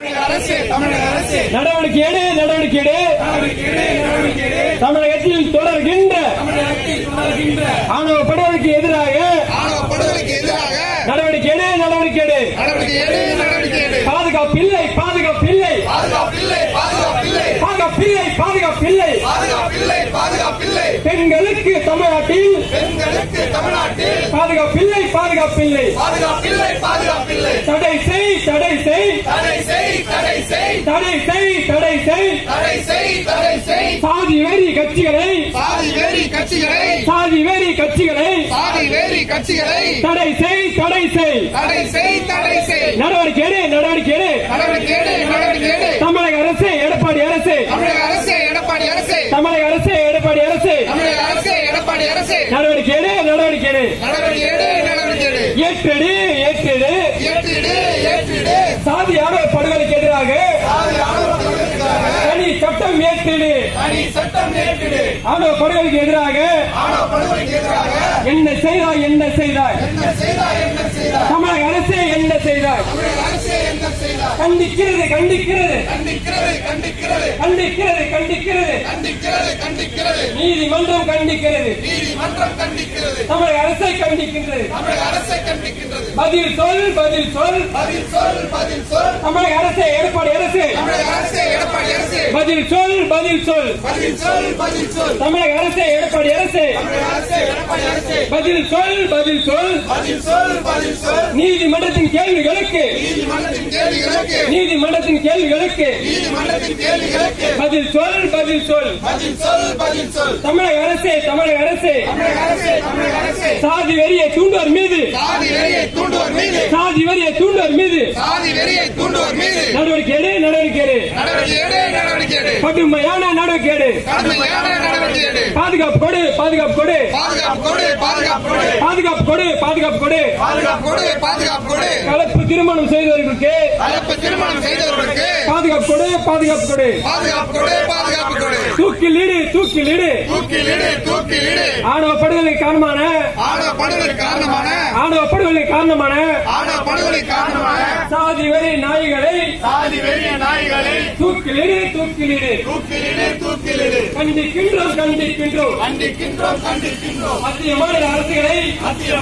அரசு தமிழக அரசு நடவடிக்கை எடு நடவடிக்கை எடு நடவடிக்கை எடு, நடவடிக்கை எடு. தமிழகத்தில் தொடர்கின்ற தமிழகத்தில் தொடர்கின்ற ஆணவ படுகொலைக்கு எதிராக ஆணவ படுகொலைக்கு எதிராக நடவடிக்கை எடு நடவடிக்கை எடு நடவடிக்கை எடு நடவடிக்கை எடு பாதுகாப்பில்லை பாதுகாப்பில்லை பாதுகாப்பில்லை பாதுகாப்பில்லை பாதுகாப்பில்லை பாதுகாப்பில்லை பாதுகாப்பில்லை பாதுகாப்பில்லை பெண்களுக்கு தமிழ்நாட்டில் பெண்களுக்கு தமிழ்நாட்டில் பாதுகாப்பில்லை பாதுகாப்பில்லை பாதுகாப்பில்லை பாதுகாப்பில்லை தடை செய் தடை செய் தடை செய் தடை செய் தடை செய் தடை செய் தடை செய் தடை செய் சாதி வெறி கட்சிகளை சாதி வேரி கட்சிகளை சாதி வெறி கட்சிகளை சாதி வேரி கட்சிகளை தடை செய் தடை செய் தடை செய் தடை செய் நடவடிக்கை எடு நடவடிக்கை எடு நடவடிக்கை எடு நடவடிக்கை எடு தமிழக அரசு எடப்பாடி அரசு தமிழக அரசு எடப்பாடி அரசு தமிழக அரசு எடப்பாடி அரசு தமிழக அரசு எடப்பாடி அரசு நடவடிக்கை எடு நடவடிக்கை எடு நடவடிக்கை எடு நடவடிக்கை எடு ஏற்றெடு ஏற்றெடு ஏற்றிடு ஏற்றிடு சாதியான படுகொலைக்கு எதிராக சாதி ஆணவ படுகொலைக்காக தனி சட்டம் ஏற்றிடு தனி சட்டம் ஏற்றிடு ஆணவ படுகொலைக்கு எதிராக ஆணவ படுகொலைக்கு எதிராக என்ன செய்தாய் என்ன செய்தாய் என்ன செய்தார் என்ன செய்தார் தமிழக அரசு என்ன செய்தாய் தமிழக அரசு என்ன செய்தார் கண்டிக்கிறது கண்டிக்கிறது கண்டிக்கிறது கண்டிக்கிறது கண்டிக்கிறது கண்டிக்கிறது கண்டிக்கிறது கண்டிக்கிறது நீதிமன்றம் கண்டிக்கிறது நீதிமன்றம் கண்டிக்கிறது தமிழக அரசை கண்டிக்கின்றது தமிழக அரசை கண்டிக்கின்றது பதில் சொல் பதில் சொல் பதில் சொல் பதில் சொல் தமிழக அரசு எடப்பாடி அரசு தமிழக அரசு எடப்பாடி அரசு பதில் சொல் பதில் சொல் பதில் சொல் பதில் சொல் தமிழக அரசு எடப்பாடி அரசு தமிழக அரசு எடப்பாடி அரசு பதில் சொல் பதில் சொல் பதில் சொல் பதில் சொல் நீதிமன்றத்தின் கேள்விகளுக்கு நீதிமன்றத்தின் கேள்விகளுக்கு நீதிமன்றத்தின் கேள்விகளுக்கு நீதிமன்றத்தின் கேள்விகளுக்கு பதில் சொல் பதில் சொல் பதில் சொல் பதில் சொல் தமிழக அரசு தமிழக அரசு தமிழக அரசு தமிழக அரசு சாதி வெறியை தூண்டுவோர் மீது சாதி வெறியை தூண்டுவோர் மீது சாதி வெறியை தூண்டுவோர் மீது சாதி வெறியை தூண்டுவோர் மீது நடவடிக்கை எடு நடவடிக்கை எடு நடவடிக்கை எடு நடவடிக்கை எடு கடுமையான நடவடிக்கை எடு கடுமையான நடவடிக்கை எடு பாதுகாப்பு கொடு பாதுகாப்பு கொடு பாதுகாப்பு கொடு பாதுகாப்பு கொடு பாதுகாப்பு கொடு பாதுகாப்பு கொடு பாதுகாப்பு கொடு பாதுகாப்பு கொடு கலப்பு திருமணம் செய்தவர்களுக்கு கலப்பு திருமணம் செய்தவர்களுக்கு பாதுகாப்பு கொடு பாதுகாப்பு கொடு பாதுகாப்பு கொடு பாதுகாப்பு கொடு தூக்கில் இடு தூக்கில் இடு தூக்கில் இடு தூக்கில் இடு ஆணவ படுகொலை காரணமான ஆணவ படுகொலை காரணமான ஆணவ படுகொலை காரணமான ஆணவ படுகொலை காரணமான சாதி வெறி நாய்களை சாதி வெறிய நாய்களை தூக்கில் இடு தூக்கில் இடு தூக்கில் இடு தூக்கில் இடு கண்டிக்கின்றோம் கண்டிக்கின்றோம் கண்டிக்கின்றோம் கண்டிக்கின்றோம் மத்திய மாநில அரசுகளை மத்திய